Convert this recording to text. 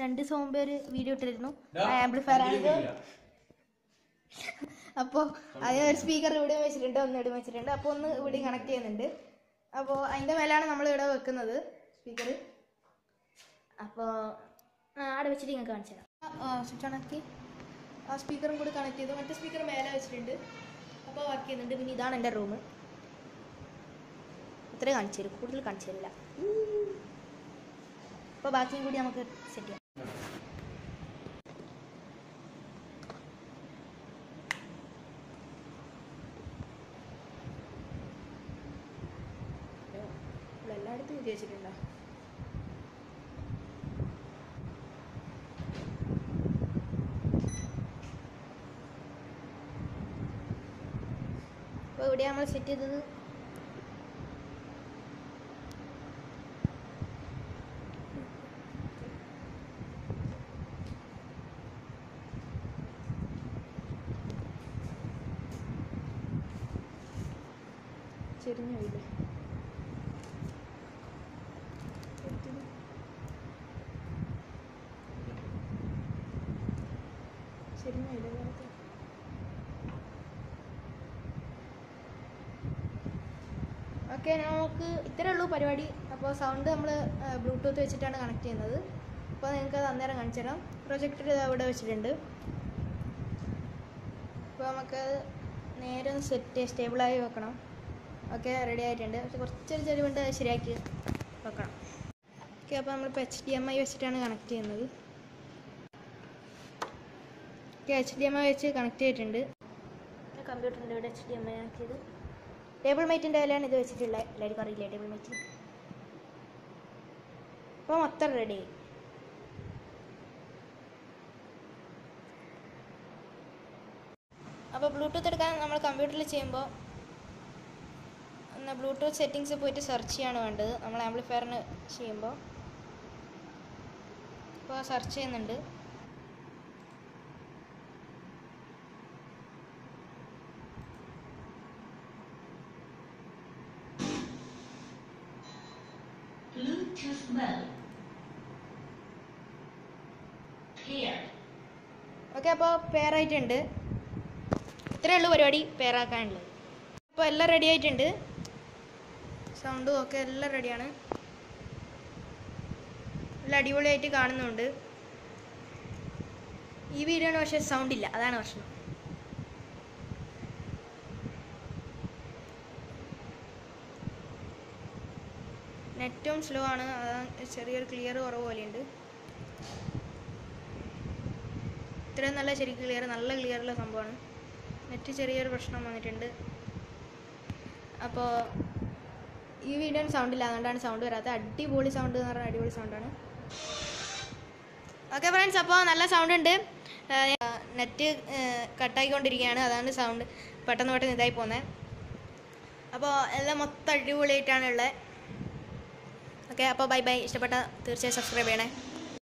രണ്ട് ദിവസം മുമ്പേ ഒരു വീഡിയോ ഇട്ടിരുന്നു ആംപ്ലിഫയർ ആണിത് അപ്പോൾ അത് ഒരു സ്പീക്കർ ഇവിടെ വെച്ചിട്ടുണ്ട് ഒന്ന് ഇവിടെ വെച്ചിട്ടുണ്ട് അപ്പോൾ ഒന്ന് ഇവിടെ കണക്ട് ചെയ്യുന്നുണ്ട് അപ്പോൾ അതിൻ്റെ മേലാണ് നമ്മൾ ഇവിടെ വെക്കുന്നത് സ്പീക്കർ അപ്പോൾ അവിടെ വെച്ചിട്ട് നിങ്ങൾക്ക് കാണിച്ചു തരാം സ്വിച്ച് ഓണാക്കി ആ സ്പീക്കറും കൂടി കണക്ട് ചെയ്തു മറ്റേ സ്പീക്കർ മേലെ വെച്ചിട്ടുണ്ട് അപ്പോൾ വർക്ക് ചെയ്യുന്നുണ്ട് പിന്നെ ഇതാണ് എൻ്റെ റൂം ഇത്രയും കാണിച്ചു തരും കൂടുതൽ കാണിച്ചു തരില്ല അപ്പോൾ ബാക്കിയും കൂടി നമുക്ക് സെറ്റ് ചെയ്യാം ഇവിടെ എല്ലായിടത്തും എഴുതി വെച്ചിട്ടുണ്ടോ അപ്പോൾ ഇവിടെ നമ്മൾ സെറ്റ് ചെയ്തത് ചെറിഞ്ഞു പോയില്ലേ ചെറിഞ്ഞു പോയില്ലേ നേരത്തെ ഓക്കെ നമുക്ക് ഇത്രേ ഉള്ളൂ പരിപാടി അപ്പോൾ സൗണ്ട് നമ്മൾ ബ്ലൂടൂത്ത് വെച്ചിട്ടാണ് കണക്ട് ചെയ്യുന്നത് അപ്പോൾ നിങ്ങൾക്ക് അത് അന്നേരം കാണിച്ചു തരാം പ്രൊജക്ടർ അവിടെ വെച്ചിട്ടുണ്ട് അപ്പോൾ നമുക്ക് നേരെ ഒന്ന് സെറ്റ് സ്റ്റേബിളായി വെക്കണം ഓക്കെ റെഡി ആയിട്ടുണ്ട് പക്ഷെ കുറച്ചൊരു ചെരുവുണ്ട് അത് ശരിയാക്കി വെക്കണം ഓക്കെ അപ്പോൾ നമ്മളിപ്പോൾ എച്ച് ഡി എം ഐ വെച്ചിട്ടാണ് കണക്ട് ചെയ്യുന്നത് okay H D M I വെച്ച് കണക്ട് ചെയ്തിട്ടുണ്ട് കമ്പ്യൂട്ടറിൻ്റെ ഇവിടെ H D M I connect ചെയ്ത് ടേബിൾ മേറ്റിൻ്റെ വിലയാണ് ഇത് വെച്ചിട്ടുള്ളത് എല്ലാവർക്കും അറിയില്ലേ ടേബിൾ മേറ്റ് അപ്പോൾ മൊത്തം റെഡി അപ്പോൾ ബ്ലൂടൂത്ത് എടുക്കാൻ നമ്മൾ കമ്പ്യൂട്ടറിൽ ചെയ്യുമ്പോൾ എന്നാൽ ബ്ലൂടൂത്ത് സെറ്റിങ്സ് പോയിട്ട് സെർച്ച് ചെയ്യാണ് വേണ്ടത് നമ്മൾ ആംപ്ലിഫയറിന് ചെയ്യുമ്പോൾ ഇപ്പോൾ സെർച്ച് ചെയ്യുന്നുണ്ട് Bluetooth mode. Paired. ഓക്കെ അപ്പോൾ പെയറായിട്ടുണ്ട് ഇത്രയേ ഉള്ളൂ പരിപാടി പെയറാക്കാനുള്ളത് അപ്പോൾ എല്ലാം റെഡി ആയിട്ടുണ്ട് സൗണ്ടും ഒക്കെ എല്ലാം റെഡിയാണ് നല്ല അടിപൊളിയായിട്ട് കാണുന്നുണ്ട് ഈ വീഡിയോന് പക്ഷേ സൗണ്ട് ഇല്ല അതാണ് പ്രശ്നം നെറ്റും സ്ലോ ആണ് അതാണ് ചെറിയൊരു ക്ലിയർ കുറവ് പോലെയുണ്ട് ഇത്രയും നല്ല ശരിക്കും ക്ലിയർ നല്ല ക്ലിയറുള്ള സംഭവമാണ് നെറ്റ് ചെറിയൊരു പ്രശ്നം വന്നിട്ടുണ്ട് അപ്പോൾ ഈ വീഡിയോന് സൗണ്ട് ഇല്ല അതുകൊണ്ടാണ് സൗണ്ട് വരാത്തത് അടിപൊളി സൗണ്ട് എന്ന് പറഞ്ഞാൽ അടിപൊളി സൗണ്ടാണ് ഓക്കെ ഫ്രണ്ട്സ് അപ്പോൾ നല്ല സൗണ്ട് ഉണ്ട് നെറ്റ് കട്ടായിക്കൊണ്ടിരിക്കുകയാണ് അതാണ് സൗണ്ട് പെട്ടെന്ന് പെട്ടെന്ന് ഇതായി പോകുന്നത് അപ്പോൾ എല്ലാം മൊത്തം അടിപൊളിയായിട്ടാണ് ഉള്ളത് ഓക്കെ അപ്പോൾ ബൈ ബൈ ഇഷ്ടപ്പെട്ട തീർച്ചയായും സബ്സ്ക്രൈബ് ചെയ്യണേ